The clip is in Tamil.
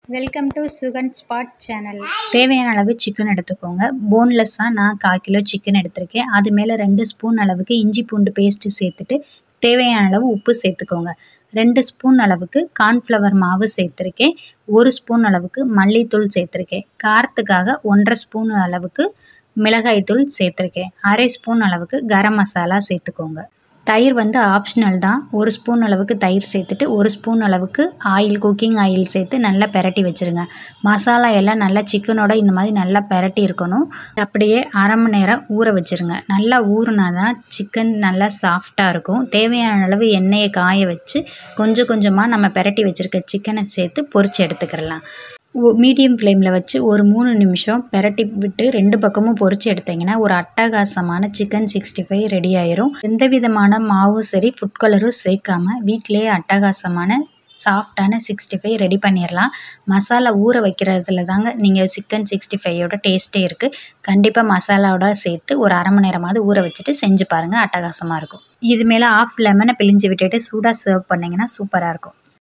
welcome to Sugan spot channel தேவையான அளவு சிக்கன் எடுத்துக்கோங்க போன்லெஸ்ஸாக நான் கால் கிலோ சிக்கன் எடுத்திருக்கேன் அது மேலே ரெண்டு ஸ்பூன் அளவுக்கு இஞ்சி பூண்டு பேஸ்ட்டு சேர்த்துட்டு தேவையான அளவு உப்பு சேர்த்துக்கோங்க ரெண்டு ஸ்பூன் அளவுக்கு கார்ன்ஃப்ளவர் மாவு சேர்த்துருக்கேன் ஒரு ஸ்பூன் அளவுக்கு மல்லித்தூள் சேர்த்துருக்கேன் காரத்துக்காக ஒன்றரை ஸ்பூன் அளவுக்கு மிளகாய்த்தூள் சேர்த்துருக்கேன் அரை ஸ்பூன் அளவுக்கு கரம் மசாலா சேர்த்துக்கோங்க தயிர் வந்து ஆப்ஷனல் தான் ஒரு ஸ்பூன் அளவுக்கு தயிர் சேர்த்துட்டு ஒரு ஸ்பூன் அளவுக்கு ஆயில் குக்கிங் ஆயில் சேர்த்து நல்லா பெரட்டி வச்சுருங்க மசாலா எல்லாம் நல்லா சிக்கனோட இந்த மாதிரி நல்லா பெரட்டி இருக்கணும் அப்படியே அரை மணி நேரம் ஊற வச்சுருங்க நல்லா ஊறினா தான் சிக்கன் நல்லா சாஃப்டாக இருக்கும் தேவையான அளவு எண்ணெயை காய வச்சு கொஞ்சம் கொஞ்சமாக நம்ம பெரட்டி வச்சுருக்க சிக்கனை சேர்த்து பொரித்து எடுத்துக்கிறலாம் மீடியம் ஃப்ளேமில் வச்சு ஒரு மூணு நிமிஷம் பெரட்டி விட்டு ரெண்டு பக்கமும் பொரித்து எடுத்தீங்கன்னா ஒரு அட்டகாசமான சிக்கன் சிக்ஸ்டி ஃபைவ் ரெடி ஆயிரும் எந்த விதமான மாவும் சரி ஃபுட் கலரும் சேர்க்காம வீட்டிலேயே அட்டகாசமான சாஃப்டான சிக்ஸ்டி ஃபைவ் ரெடி பண்ணிடலாம் மசாலா ஊற வைக்கிறதுல தாங்க நீங்கள் சிக்கன் சிக்ஸ்டி ஃபைவோட டேஸ்ட்டே இருக்குது கண்டிப்பாக மசாலாவோட சேர்த்து ஒரு அரை மணி நேரமாவது ஊற வச்சுட்டு செஞ்சு பாருங்கள் அட்டகாசமாக இருக்கும் இது மேலே ஆஃப் லெமனை பிழிஞ்சு விட்டுட்டு சூடாக சர்வ் பண்ணிங்கன்னா சூப்பராக இருக்கும்